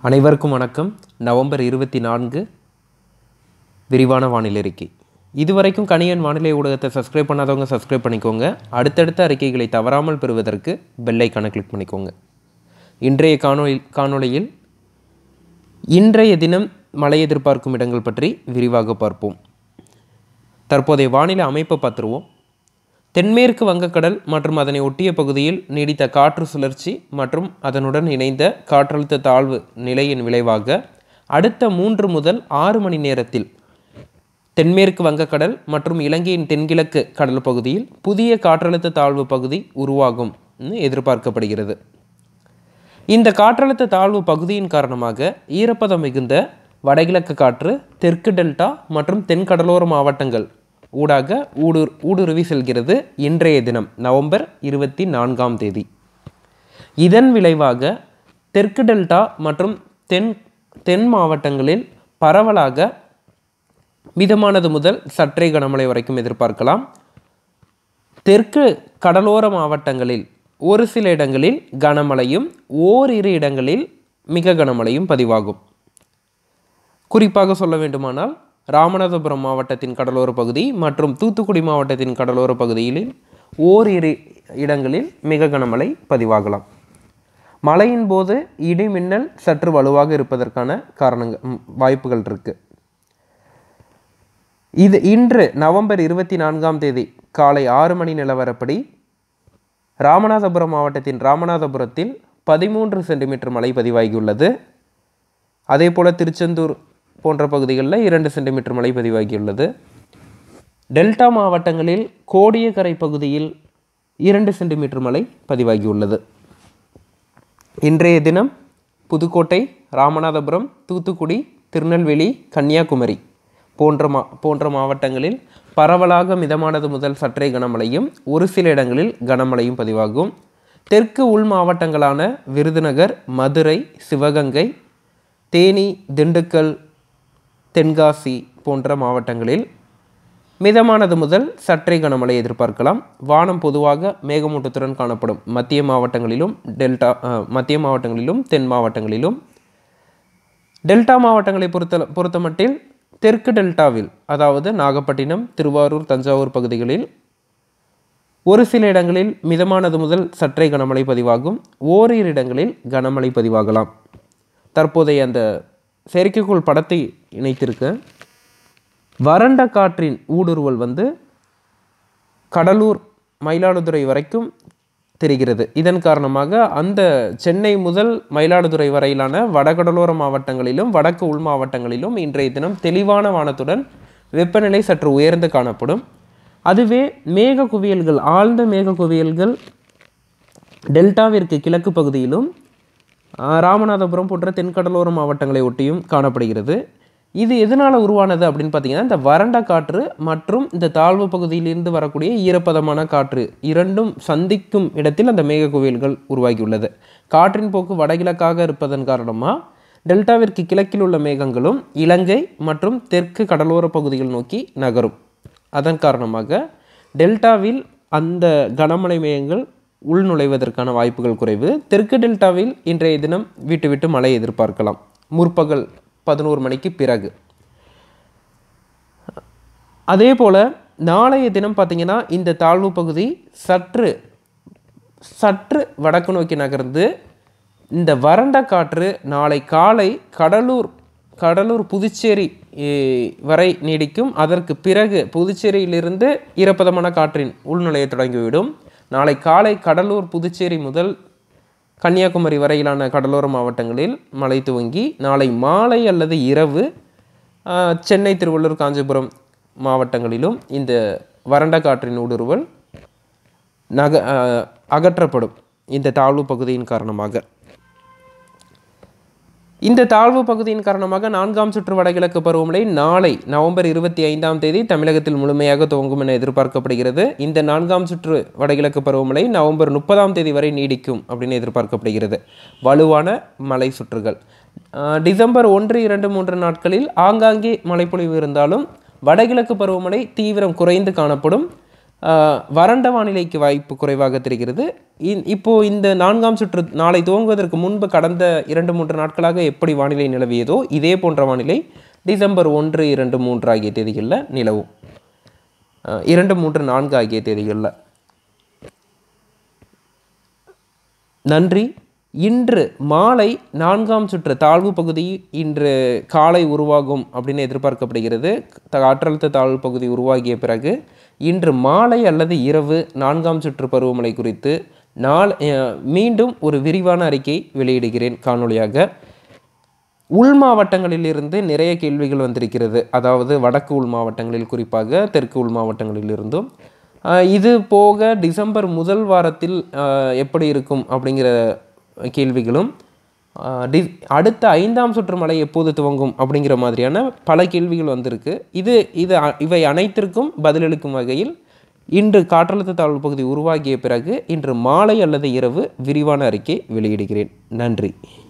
அனைவருக்கும் வணக்கம் நவம்பர் இருபத்தி நான்கு விரிவான வானிலை அறிக்கை இதுவரைக்கும் கணியன் வானிலை ஊடகத்தை சப்ஸ்கிரைப் பண்ணாதவங்க சப்ஸ்கிரைப் பண்ணிக்கோங்க அடுத்தடுத்த அறிக்கைகளை தவறாமல் பெறுவதற்கு பெல் ஐக்கானை கிளிக் பண்ணிக்கோங்க இன்றைய காணொளி காணொளியில் இன்றைய தினம் மழை எதிர்பார்க்கும் இடங்கள் பற்றி விரிவாக பார்ப்போம் தற்போதைய வானிலை அமைப்பை பார்த்துருவோம் தென்மேற்கு வங்கக்கடல் மற்றும் அதனை ஒட்டிய பகுதியில் நீடித்த காற்று சுழற்சி மற்றும் அதனுடன் இணைந்த காற்றழுத்த தாழ்வு நிலையின் விளைவாக அடுத்த மூன்று முதல் ஆறு மணி நேரத்தில் தென்மேற்கு வங்கக்கடல் மற்றும் இலங்கையின் தென்கிழக்கு கடல் பகுதியில் புதிய காற்றழுத்த தாழ்வு பகுதி உருவாகும் எதிர்பார்க்கப்படுகிறது இந்த காற்றழுத்த தாழ்வு பகுதியின் காரணமாக ஈரப்பதம் மிகுந்த வடகிழக்கு காற்று தெற்கு டெல்டா மற்றும் தென்கடலோர மாவட்டங்கள் ஊடாக ஊடுரு ஊடுருவி செல்கிறது இன்றைய தினம் நவம்பர் இருபத்தி நான்காம் தேதி இதன் விளைவாக தெற்கு டெல்டா மற்றும் தென் தென் மாவட்டங்களில் பரவலாக மிதமானது முதல் சற்றே கனமழை வரைக்கும் எதிர்பார்க்கலாம் தெற்கு கடலோர மாவட்டங்களில் ஒரு சில இடங்களில் கனமழையும் ஓரிரு இடங்களில் மிக கனமழையும் பதிவாகும் குறிப்பாக சொல்ல வேண்டுமானால் ராமநாதபுரம் மாவட்டத்தின் கடலோர பகுதி மற்றும் தூத்துக்குடி மாவட்டத்தின் கடலோர பகுதியில் ஓரிரு இடங்களில் மிக கனமழை பதிவாகலாம் மழையின் போது இடி மின்னல் சற்று வலுவாக இருப்பதற்கான காரணங்கள் ம், வாய்ப்புகள் இருக்கு இது இன்று நவம்பர் இருபத்தி நான்காம் தேதி காலை ஆறு மணி நிலவரப்படி ராமநாதபுரம் மாவட்டத்தின் ராமநாதபுரத்தில் பதிமூன்று சென்டிமீட்டர் மழை பதிவாகியுள்ளது அதே போல் திருச்செந்தூர் போன்ற பகுதிகளில் இரண்டு சென்டிமீட்டர் மழை பதிவாகியுள்ளது டெல்டா மாவட்டங்களில் கோடியக்கரை பகுதியில் இரண்டு சென்டிமீட்டர் மழை பதிவாகியுள்ளது இன்றைய தினம் புதுக்கோட்டை ராமநாதபுரம் தூத்துக்குடி திருநெல்வேலி கன்னியாகுமரி போன்ற மா போன்ற மாவட்டங்களில் பரவலாக மிதமானது முதல் சற்றே கனமழையும் ஒரு சில இடங்களில் கனமழையும் பதிவாகும் தெற்கு உள் மாவட்டங்களான விருதுநகர் மதுரை சிவகங்கை தேனி திண்டுக்கல் தென்காசி போன்ற மாவட்டங்களில் மிதமானது முதல் சற்றே கனமழை எதிர்பார்க்கலாம் வானம் பொதுவாக மேகமூட்டத்துடன் காணப்படும் மத்திய மாவட்டங்களிலும் டெல்டா அஹ், மத்திய மாவட்டங்களிலும் தென் மாவட்டங்களிலும் டெல்டா மாவட்டங்களை பொறுத்த பொறுத்தமட்டில் தெற்கு டெல்டாவில் அதாவது நாகப்பட்டினம் திருவாரூர் தஞ்சாவூர் பகுதிகளில் ஒரு சில இடங்களில் மிதமானது முதல் சற்றே கனமழை பதிவாகும் ஓரிரு இடங்களில் கனமழை பதிவாகலாம் தற்போதைய அந்த செயற்கைக்கோள் படத்தை இணைத்திருக்க வறண்ட காற்றின் ஊடுருவல் வந்து கடலூர் மயிலாடுதுறை வரைக்கும் தெரிகிறது இதன் காரணமாக அந்த சென்னை முதல் மயிலாடுதுறை வரையிலான வடகடலோர மாவட்டங்களிலும் வடக்கு உள் மாவட்டங்களிலும் இன்றைய தினம் தெளிவான வானத்துடன் வெப்பநிலை சற்று உயர்ந்து காணப்படும் அதுவே மேக குவியல்கள் ஆழ்ந்த மேக குவியல்கள் டெல்டாவிற்கு கிழக்கு பகுதியிலும் ஆஹ், ராமநாதபுரம் போன்ற தென்கடலோர மாவட்டங்களை ஒட்டியும் காணப்படுகிறது இது எதனால் உருவானது அப்படின்னு பார்த்தீங்கன்னா இந்த வறண்ட காற்று மற்றும் இந்த தாழ்வு பகுதியிலிருந்து வரக்கூடிய ஈரப்பதமான காற்று இரண்டும் சந்திக்கும் இடத்தில் அந்த மேக குவியல்கள் உருவாகியுள்ளது காற்றின் போக்கு வடகிழக்காக இருப்பதன் காரணமாக டெல்டாவிற்கு கிழக்கில் உள்ள மேகங்களும் இலங்கை மற்றும் தெற்கு கடலோர பகுதிகள் நோக்கி நகரும் அதன் காரணமாக டெல்டாவில் அந்த கனமழை மேகங்கள் உள்நுழைவதற்கான வாய்ப்புகள் குறைவு தெற்கு டெல்டாவில் இன்றைய தினம் விட்டு விட்டு மழை எதிர்பார்க்கலாம் முற்பகல் பதினோரு மணிக்கு பிறகு அதே போல் நாளைய தினம் பார்த்தீங்கன்னா இந்த தாழ்வு பகுதி சற்று சற்று வடக்கு நோக்கி நகர்ந்து இந்த வறண்ட காற்று நாளை காலை கடலூர் கடலூர் புதுச்சேரி ஏ, வரை நீடிக்கும் அதற்கு பிறகு புதுச்சேரியிலிருந்து ஈரப்பதமான காற்றின் உள்நுழைய தொடங்கிவிடும் நாளை காலை கடலூர் புதுச்சேரி முதல் கன்னியாகுமரி வரையிலான கடலோர மாவட்டங்களில் மழை துவங்கி நாளை மாலை அல்லது இரவு ஆ, சென்னை திருவள்ளூர் காஞ்சிபுரம் மாவட்டங்களிலும் இந்த வறண்ட காற்றின் ஊடுருவல் நக ஆ, அகற்றப்படும் இந்த தாழ்வு பகுதியின் காரணமாக இந்த தாழ்வு பகுதியின் காரணமாக நான்காம் சுற்று வடகிழக்கு பருவமழை நாளை நவம்பர் இருபத்தி ஐந்தாம் தேதி தமிழகத்தில் முழுமையாக துவங்கும் என எதிர்பார்க்கப்படுகிறது இந்த நான்காம் சுற்று வடகிழக்கு பருவமழை நவம்பர் முப்பதாம் தேதி வரை நீடிக்கும் அப்படின்னு எதிர்பார்க்கப்படுகிறது வலுவான மழை சுற்றுகள் ஆஹ் டிசம்பர் ஒன்று இரண்டு மூன்று நாட்களில் ஆங்காங்கே மழைப்பொழிவு இருந்தாலும் வடகிழக்கு பருவமழை தீவிரம் குறைந்து காணப்படும் ஆஹ், வறண்ட வானிலைக்கு வாய்ப்பு குறைவாக தெரிகிறது இ- இப்போ இந்த நான்காம் சுற்று நாளை துவங்குவதற்கு முன்பு கடந்த இரண்டு மூன்று நாட்களாக எப்படி வானிலை நிலவியதோ இதே போன்ற வானிலை டிசம்பர் ஒன்று இரண்டு மூன்று ஆகிய தேதிகளில் நிலவும் ஆஹ், இரண்டு மூன்று நான்கு ஆகிய தேதிகளில் நன்றி இன்று மாலை நான்காம் சுற்று தாழ்வு பகுதி இன்று காலை உருவாகும் அப்படின்னு எதிர்பார்க்கப்படுகிறது த- காற்றழுத்த தாழ்வு பகுதி உருவாகிய பிறகு இன்று மாலை அல்லது இரவு நான்காம் சுற்று பருவமழை குறித்து நாள் அஹ், மீண்டும் ஒரு விரிவான அறிக்கை வெளியிடுகிறேன் காணொளியாக உள் மாவட்டங்களிலிருந்து நிறைய கேள்விகள் வந்திருக்கிறது அதாவது வடக்கு உள் மாவட்டங்களில் குறிப்பாக தெற்கு உள் மாவட்டங்களில் இருந்தும் ஆஹ் இது போக டிசம்பர் முதல் வாரத்தில் ஆஹ் எப்படி இருக்கும் அப்படிங்கிற கேள்விகளும் ஆஹ் டி அடுத்த ஐந்தாம் சுற்று மழை எப்போது துவங்கும் அப்படிங்கிற மாதிரியான பல கேள்விகள் வந்திருக்கு இது இது அ- இவை அனைத்திற்கும் பதிலளிக்கும் வகையில் இன்று காற்றழுத்த தாழ்வு பகுதி உருவாகிய பிறகு இன்று மாலை அல்லது இரவு விரிவான அறிக்கை வெளியிடுகிறேன் நன்றி